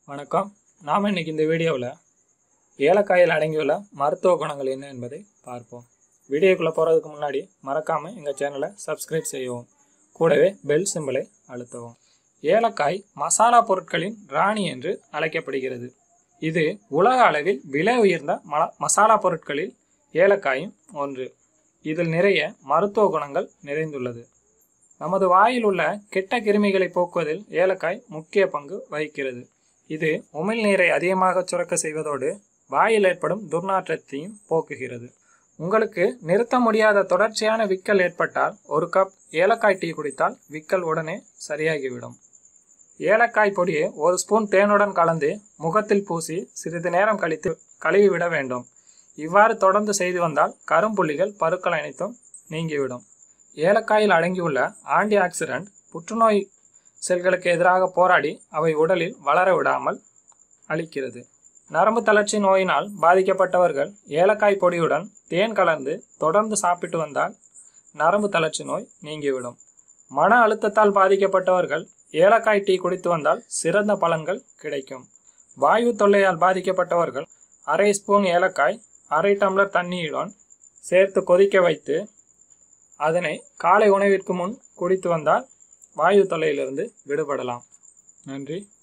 வணக்கம் நாம் இன்னைக்கு இந்த வீடியோவில் ஏலக்காயில் அடங்கியுள்ள மருத்துவ குணங்கள் என்ன என்பதை பார்ப்போம் வீடியோக்குள்ளே போகிறதுக்கு முன்னாடி மறக்காமல் எங்கள் சேனலை சப்ஸ்கிரைப் செய்யவும் கூடவே பெல் சிம்பலை அழுத்தவும் ஏலக்காய் மசாலா பொருட்களின் ராணி என்று அழைக்கப்படுகிறது இது உலக அளவில் விலை உயர்ந்த மல மசாலா பொருட்களில் ஏலக்காயும் ஒன்று இதில் நிறைய மருத்துவ குணங்கள் நிறைந்துள்ளது நமது வாயில் உள்ள கெட்ட கிருமிகளை போக்குவதில் ஏலக்காய் முக்கிய பங்கு வகிக்கிறது இது உமிழ்நீரை அதிகமாக சுரக்க செய்வதோடு வாயில் ஏற்படும் துர்நாற்றத்தையும் போக்குகிறது உங்களுக்கு நிறுத்த முடியாத தொடர்ச்சியான விக்கல் ஏற்பட்டால் ஒரு கப் ஏலக்காய் டீ குடித்தால் விக்கல் உடனே சரியாகிவிடும் ஏலக்காய் பொடியை ஒரு ஸ்பூன் தேனுடன் கலந்து முகத்தில் பூசி சிறிது நேரம் கழித்து கழுவிவிட வேண்டும் இவ்வாறு தொடர்ந்து செய்து வந்தால் கரும்புள்ளிகள் பருக்கள் அனைத்தும் நீங்கிவிடும் ஏலக்காயில் அடங்கியுள்ள ஆன்டி ஆக்சிடென்ட் புற்றுநோய் செல்களுக்கு எதிராக போராடி அவை உடலில் வளர விடாமல் அளிக்கிறது நரம்பு தளர்ச்சி நோயினால் பாதிக்கப்பட்டவர்கள் ஏலக்காய் பொடியுடன் தேன் கலந்து தொடர்ந்து சாப்பிட்டு வந்தால் நரம்பு தளர்ச்சி நோய் நீங்கிவிடும் மன அழுத்தத்தால் பாதிக்கப்பட்டவர்கள் ஏலக்காய் டீ குடித்து வந்தால் சிறந்த பலன்கள் கிடைக்கும் வாயு தொல்லையால் பாதிக்கப்பட்டவர்கள் அரை ஸ்பூன் ஏலக்காய் அரை டம்ளர் தண்ணியுடன் சேர்த்து கொதிக்க வைத்து அதனை காலை உணவிற்கு முன் குடித்து வந்தால் வாயு தொல்லையிலிருந்து விடுபடலாம் நன்றி